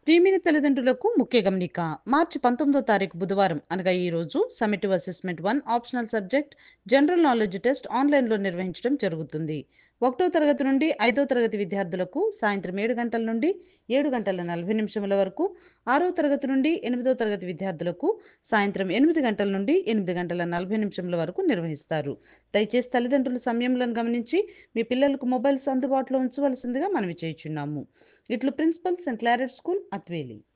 ప్రియమైన తల్లిదండ్రులకు ముఖ్య గమనిక మార్చి పంతొమ్మిదో తారీఖు బుధవారం అనగా ఈ రోజు summative assessment one optional subject general knowledge test ఆన్లైన్లో నిర్వహించడం జరుగుతుంది ఒకటో తరగతి నుండి ఐదో తరగతి విద్యార్థులకు సాయంత్రం ఏడు గంటల నుండి ఏడు గంటల నలభై నిమిషముల వరకు ఆరో తరగతి నుండి ఎనిమిదో తరగతి విద్యార్థులకు సాయంత్రం ఎనిమిది గంటల నుండి ఎనిమిది గంటల నలభై నిమిషముల వరకు నిర్వహిస్తారు దయచేసి తల్లిదండ్రుల సమయములను గమనించి మీ పిల్లలకు మొబైల్స్ అందుబాటులో ఉంచవలసిందిగా మనవి చేయుచున్నాము ఇట్లు ప్రిన్సిపల్ సెంట్ క్లారెట్ స్కూల్ అత్వేలి